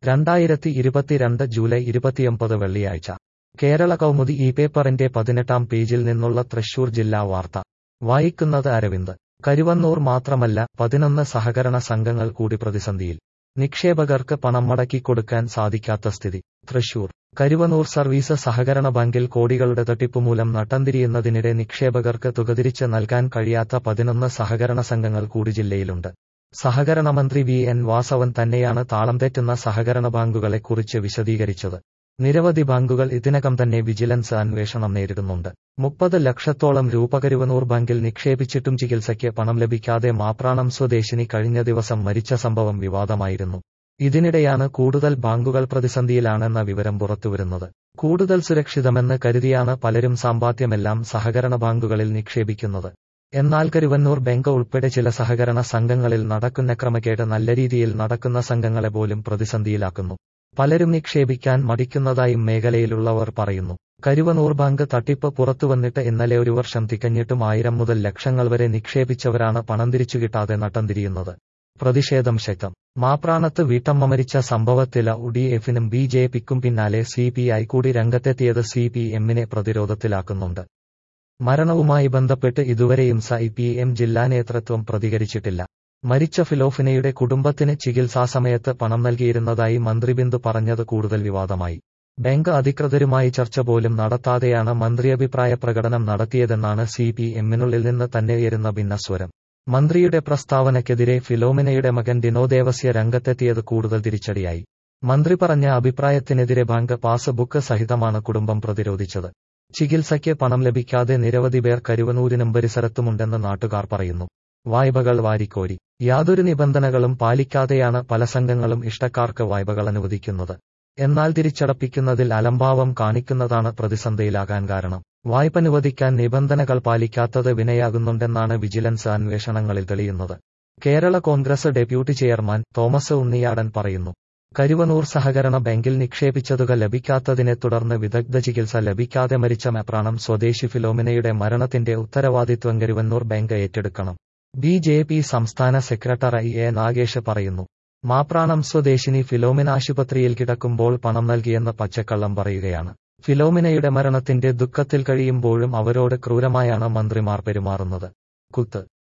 രണ്ടായിരത്തി ഇരുപത്തിരണ്ട് ജൂലൈ ഇരുപത്തിയൊമ്പത് വെള്ളിയാഴ്ച കേരള കൗമുദി ഈ പേപ്പറിന്റെ പതിനെട്ടാം പേജിൽ നിന്നുള്ള തൃശൂർ ജില്ലാ വാർത്ത വായിക്കുന്നത് അരവിന്ദ് കരുവന്നൂർ മാത്രമല്ല പതിനൊന്ന് സഹകരണ സംഘങ്ങൾ കൂടി പ്രതിസന്ധിയിൽ നിക്ഷേപകർക്ക് പണം മടക്കിക്കൊടുക്കാൻ സാധിക്കാത്ത സ്ഥിതി തൃശൂർ കരുവന്നൂർ സർവീസ് സഹകരണ ബാങ്കിൽ കോടികളുടെ തട്ടിപ്പുമൂലം നട്ടംതിരിയുന്നതിനിടെ നിക്ഷേപകർക്ക് തുക തിരിച്ച് നൽകാൻ കഴിയാത്ത പതിനൊന്ന് സഹകരണ സംഘങ്ങൾ കൂടി ജില്ലയിലുണ്ട് സഹകരണ മന്ത്രി വി എൻ വാസവൻ തന്നെയാണ് താളം തെറ്റുന്ന സഹകരണ ബാങ്കുകളെക്കുറിച്ച് വിശദീകരിച്ചത് നിരവധി ബാങ്കുകൾ ഇതിനകം തന്നെ വിജിലൻസ് അന്വേഷണം നേരിടുന്നുണ്ട് മുപ്പത് ലക്ഷത്തോളം രൂപ കരുവനൂർ ബാങ്കിൽ നിക്ഷേപിച്ചിട്ടും ചികിത്സയ്ക്ക് പണം ലഭിക്കാതെ മാപ്രാണം സ്വദേശിനി കഴിഞ്ഞ ദിവസം മരിച്ച സംഭവം വിവാദമായിരുന്നു ഇതിനിടെയാണ് കൂടുതൽ ബാങ്കുകൾ പ്രതിസന്ധിയിലാണെന്ന വിവരം പുറത്തുവരുന്നത് കൂടുതൽ സുരക്ഷിതമെന്ന് കരുതിയാണ് പലരും സമ്പാദ്യമെല്ലാം സഹകരണ ബാങ്കുകളിൽ നിക്ഷേപിക്കുന്നത് എന്നാൽ കരുവന്നൂർ ബാങ്ക് ഉൾപ്പെടെ ചില സഹകരണ സംഘങ്ങളിൽ നടക്കുന്ന ക്രമക്കേട് നല്ല രീതിയിൽ നടക്കുന്ന സംഘങ്ങളെ പോലും പ്രതിസന്ധിയിലാക്കുന്നു പലരും നിക്ഷേപിക്കാൻ മടിക്കുന്നതായും മേഖലയിലുള്ളവർ പറയുന്നു കരുവനൂർ ബാങ്ക് തട്ടിപ്പ് പുറത്തുവന്നിട്ട് ഇന്നലെ ഒരു വർഷം തികഞ്ഞിട്ടും ആയിരം മുതൽ ലക്ഷങ്ങൾ വരെ നിക്ഷേപിച്ചവരാണ് പണം തിരിച്ചു കിട്ടാതെ നട്ടംതിരിയുന്നത് പ്രതിഷേധം ശക്തം മാപ്രാണത്ത് വീട്ടമ്മ മരിച്ച സംഭവത്തിൽ ഡി എഫിനും ബി ജെ പിക്കും പിന്നാലെ സി പി ഐ കൂടി രംഗത്തെത്തിയത് സി പി എമ്മിനെ പ്രതിരോധത്തിലാക്കുന്നുണ്ട് മരണവുമായി ബന്ധപ്പെട്ട് ഇതുവരെയും സ പി എം ജില്ലാ നേതൃത്വം പ്രതികരിച്ചിട്ടില്ല മരിച്ച ഫിലോഫിനയുടെ കുടുംബത്തിന് ചികിത്സാസമയത്ത് പണം നൽകിയിരുന്നതായി മന്ത്രി ബിന്ദു പറഞ്ഞത് കൂടുതൽ വിവാദമായി ബാങ്ക് അധികൃതരുമായി ചർച്ച പോലും നടത്താതെയാണ് മന്ത്രി അഭിപ്രായ പ്രകടനം നടത്തിയതെന്നാണ് സി പി എമ്മിനുള്ളിൽ നിന്ന് തന്നെ ഉയരുന്ന ഭിന്നസ്വരം മന്ത്രിയുടെ പ്രസ്താവനയ്ക്കെതിരെ ഫിലോമിനയുടെ മകൻ ഡിനോ ദേവസ്യ രംഗത്തെത്തിയത് കൂടുതൽ തിരിച്ചടിയായി മന്ത്രി പറഞ്ഞ അഭിപ്രായത്തിനെതിരെ ബാങ്ക് പാസ് ബുക്ക് സഹിതമാണ് കുടുംബം പ്രതിരോധിച്ചത് ചികിത്സയ്ക്ക് പണം ലഭിക്കാതെ നിരവധി പേർ കരുവനൂരിനും പരിസരത്തുമുണ്ടെന്ന് നാട്ടുകാർ പറയുന്നു വായ്പകൾ വാരിക്കോരി യാതൊരു നിബന്ധനകളും പാലിക്കാതെയാണ് പല സംഘങ്ങളും ഇഷ്ടക്കാർക്ക് വായ്പകൾ അനുവദിക്കുന്നത് എന്നാൽ തിരിച്ചടപ്പിക്കുന്നതിൽ അലംഭാവം കാണിക്കുന്നതാണ് പ്രതിസന്ധിയിലാകാൻ കാരണം വായ്പ അനുവദിക്കാൻ നിബന്ധനകൾ പാലിക്കാത്തത് വിനയാകുന്നുണ്ടെന്നാണ് വിജിലൻസ് അന്വേഷണങ്ങളിൽ തെളിയുന്നത് കേരള കോൺഗ്രസ് ഡെപ്യൂട്ടി ചെയർമാൻ തോമസ് ഉണ്ണിയാടൻ പറയുന്നു കരുവനൂർ സഹകരണ ബാങ്കിൽ നിക്ഷേപിച്ച തുക ലഭിക്കാത്തതിനെ തുടർന്ന് വിദഗ്ധ ചികിത്സ ലഭിക്കാതെ മരിച്ച മെപ്രാണം സ്വദേശി ഫിലോമിനയുടെ മരണത്തിന്റെ ഉത്തരവാദിത്വം കരുവന്നൂർ ബാങ്ക് ഏറ്റെടുക്കണം ബി ജെ പി സംസ്ഥാന സെക്രട്ടറി എ നാഗേഷ് പറയുന്നു മാപ്രാണം സ്വദേശിനി ഫിലോമിന ആശുപത്രിയിൽ കിടക്കുമ്പോൾ പണം നൽകിയെന്ന് പച്ചക്കള്ളം പറയുകയാണ് ഫിലോമിനയുടെ മരണത്തിന്റെ ദുഃഖത്തിൽ കഴിയുമ്പോഴും അവരോട് ക്രൂരമായാണ് മന്ത്രിമാർ പെരുമാറുന്നത് കുത്ത്